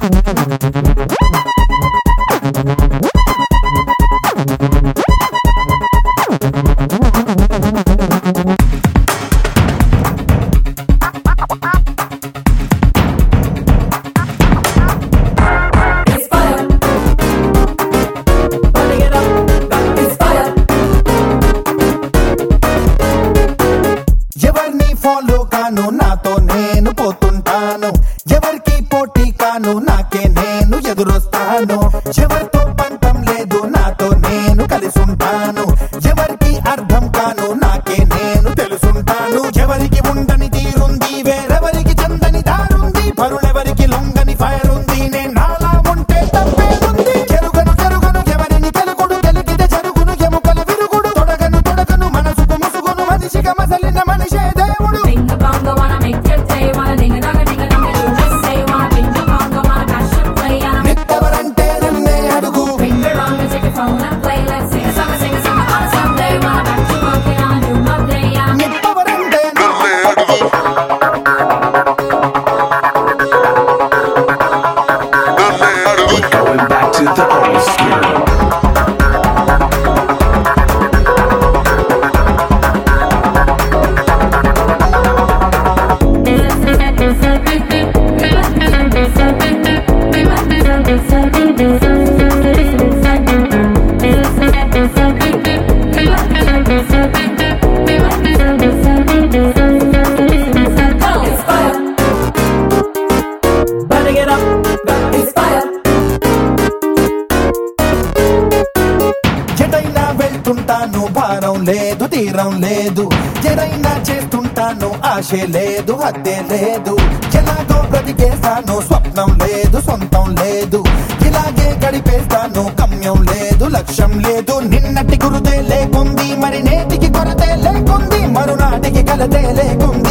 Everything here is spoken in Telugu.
It's fire. Burning it up. It's fire. ఎవరిని ఫాలో కాను నాతో నేను పోతుంటాను ఎవరికి పోటీ కాను నాకే నేను ఎదురొస్తాను ఎవరితో పంతం లేదు నాతో నేను కలిసి ఉంటాను ఎవరికి అర్థం కాను నాకే నేను తెలుసుంటాను ఎవరికి ఉండని తీరుంది వేరెవరికి చందని దారుంది పరులెవరికి లొంగని ఫైర్ ఉంది నేను నాలా ఉంటే తప్పేముంది జరుగను జరుగను ఎవరిని తెలుగుడు గెలికితే జరుగును ఎముకల విరుగుడు తొడగను తొడగను మనసుకు ముసుగును మనిషిగా మసలిన మనిషే దేవుడు Bing a bongo, wanna make your day, wanna ding a dong a ding a dong a do just say, wanna bing a bongo, wanna mash and play, and I'm నిత్తవరంటే నన్నే అడుగు Ring the wrong and take your phone and play. Let's sing a song, sing a song on a Sunday. Wanna back to monkey on a new Monday. I'm నిత్తవరంటే నన్నే అడుగు Going back to the old school. It's fire. Burning it up. It's fire. ఎటైనా వెళ్తుంటాను భారం లేదు తీరం లేదు ఎదైనా చేస్తుంటాను ఆశ లేదు హద్దే లేదు ఎలాగో బ్రతికేస్తాను స్వప్నం లేదు సొంతం లేదు ఇలాగే గడిపేస్తాను గమ్యం లేదు లక్ష్యం లేదు నిన్నటి గురుదే లేకుంది మరి నేటికి కొరతే లేకుంది మరునాటికి కలతే లేకుంది